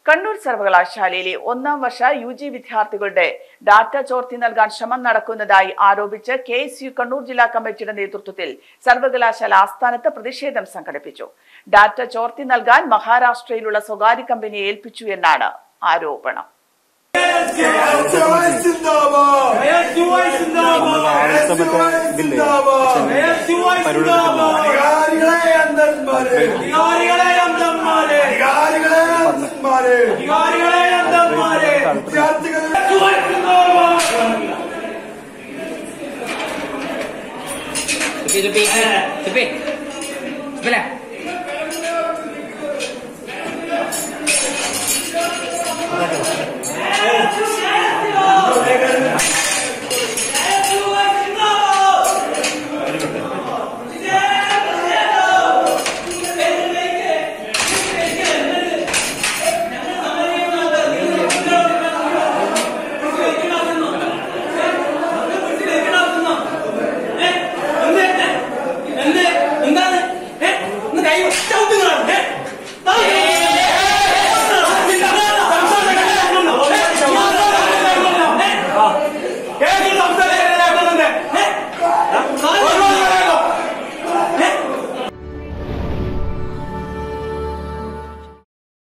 കണ്ണൂർ സർവകലാശാലയിലെ ഒന്നാം വർഷ യു ജി വിദ്യാർത്ഥികളുടെ ഡാറ്റ ചോർത്തി നൽകാൻ ശ്രമം നടക്കുന്നതായി ആരോപിച്ച് കെ എസ് യു കണ്ണൂർ ജില്ലാ കമ്മിറ്റിയുടെ നേതൃത്വത്തിൽ സർവകലാശാല ആസ്ഥാനത്ത് പ്രതിഷേധം സംഘടിപ്പിച്ചു ഡാറ്റ ചോർത്തി നൽകാൻ മഹാരാഷ്ട്രയിലുള്ള സ്വകാര്യ കമ്പനിയെ ഏൽപ്പിച്ചു എന്നാണ് ആരോപണം അധികാരികളെ അന്തന്മാരെ അധികാരികളെ അന്തന്മാരെ അധികാരികളെ അന്തന്മാരെ അധികാരികളെ അന്തന്മാരെ വിദ്യാർത്ഥികളെ Tepi, tepi. Tepi. Sebelah.